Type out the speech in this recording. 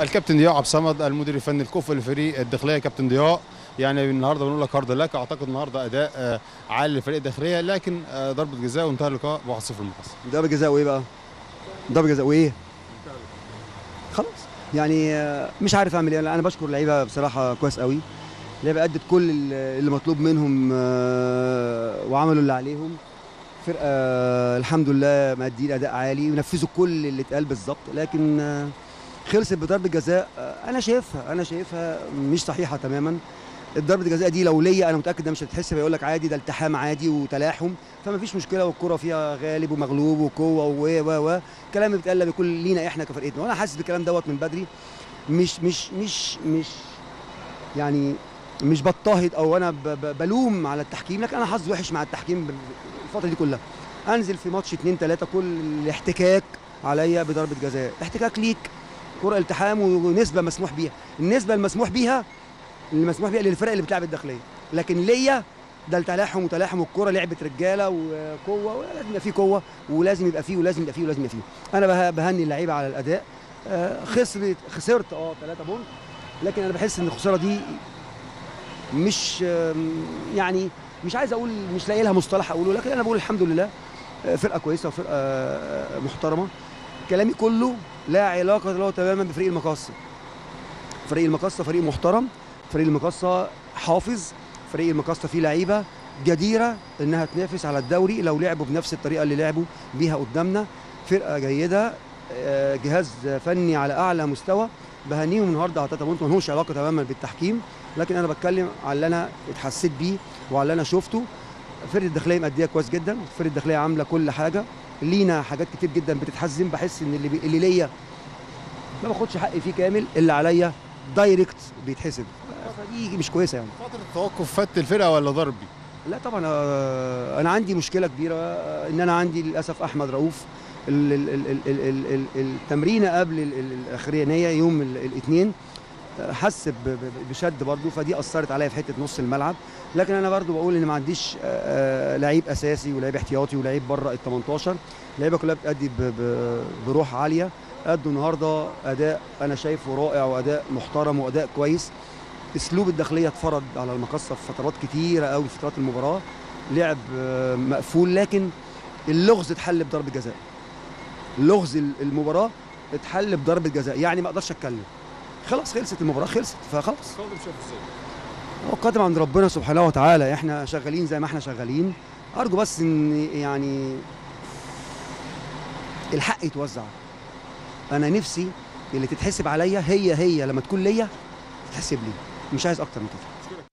الكابتن ضياء عبد الصمد المدير الفني الكفء لفريق الداخليه كابتن ضياء يعني النهارده بنقول لك هارد لك اعتقد النهارده اداء آه، عالي لفريق الداخليه لكن آه، ضربه جزاء وانتهى اللقاء ب 1-0 للمقص ضربة جزاء وايه بقى؟ ضربة جزاء وايه؟ خلاص يعني آه، مش عارف اعمل ايه انا بشكر اللعيبه بصراحه كويس قوي اللعيبه ادت كل اللي اللي مطلوب منهم آه، وعملوا اللي عليهم فرقه آه، الحمد لله مادين اداء عالي ونفذوا كل اللي اتقال بالظبط لكن آه، خلصت بضربه جزاء آه، انا شايفها انا شايفها مش صحيحه تماما الضربه الجزاء دي لو ليا انا متاكد ده مش هتتحسب هيقول لك عادي ده التحام عادي وتلاحم فما فيش مشكله والكره فيها غالب ومغلوب وقوه و و و الكلام اللي بيتقال ده بيكون لينا احنا كفرقتنا وانا حاسس بالكلام دوت من بدري مش مش مش مش يعني مش بضطهد او انا ب- ب- بلوم على التحكيم لكن انا حظي وحش مع التحكيم ب- الفتره دي كلها انزل في ماتش اتنين تلاته كل الاحتكاك عليا بضربه جزاء احتكاك ليك كره التحام ونسبه مسموح بيها النسبه المسموح بيها اللي مسموح بيها للفرق اللي بتلعب الداخليه لكن ليا ده التلاحم وتلاحم الكره لعبه رجاله وقوه ولازم يبقى فيه قوه ولازم يبقى فيه ولازم يبقى فيه ولازم يبقى فيه انا به- بهني اللعيبه على الاداء آه، خسرت خسرت اه 3 بونت لكن انا بحس ان الخساره دي مش آم، يعني مش عايز اقول مش لاقي لها مصطلح اقوله لكن انا بقول الحمد لله آه، فرقه كويسه وفرقه آه، محترمه كلامي كله لا علاقه له تماما بفريق المقاصه فريق المقاصه فريق محترم فريق المقاصه حافظ فريق المقاصه فيه لعيبه جديره انها تنافس على الدوري لو لعبوا بنفس الطريقه اللي لعبوا بيها قدامنا فرقه جيده آه، جهاز فني على اعلى مستوى بهنيهم النهارده على تاتا بونت ملهوش علاقه تماما بالتحكيم لكن انا بتكلم على اللي انا اتحسيت بيه وعلى اللي انا شفته فرقه الداخليه مأديه كويس جدا فرقه الداخليه عامله كل حاجه لينا حاجات كتير جدا بتتحزم بحس ان اللي, بي... اللي ليا ما باخدش حقي فيه كامل اللي عليا دايركت بيتحسب فدي مش كويسه يعني فتره التوقف فت الفرقه ولا ضربي لا طبعا آه، انا عندي مشكله كبيره آه، ان انا عندي للاسف احمد رؤوف ال- ال- ال- ال- ال- ال- ال- التمرينه قبل ال- ال- الاخرانيه يوم ال- الاثنين آه، حس ب- ب- بشد برضه فدي اثرت عليا في حته نص الملعب لكن انا برضه بقول ان ما عنديش آه، آه، لعيب اساسي ولعيب احتياطي ولعيب بره ال 18 اللعيبه كلها بتأدي ب- ب- بروح عاليه ادوا النهارده اداء انا شايفه رائع واداء محترم واداء كويس اسلوب الداخليه اتفرض على المقصه في فترات كتيره قوي في فترات المباراه لعب آه، مقفول لكن اللغز اتحل بضربه جزاء لغز ال- المباراه اتحل بضربه جزاء يعني ما اقدرش اتكلم خلاص خلصت المباراه خلصت فخلاص هو القادم عند ربنا سبحانه وتعالى احنا شغالين زي ما احنا شغالين ارجو بس ان يعني الحق يتوزع انا نفسي اللي تتحسب عليا هي هي لما تكون ليا تتحسب لي مش عايز اكتر من كده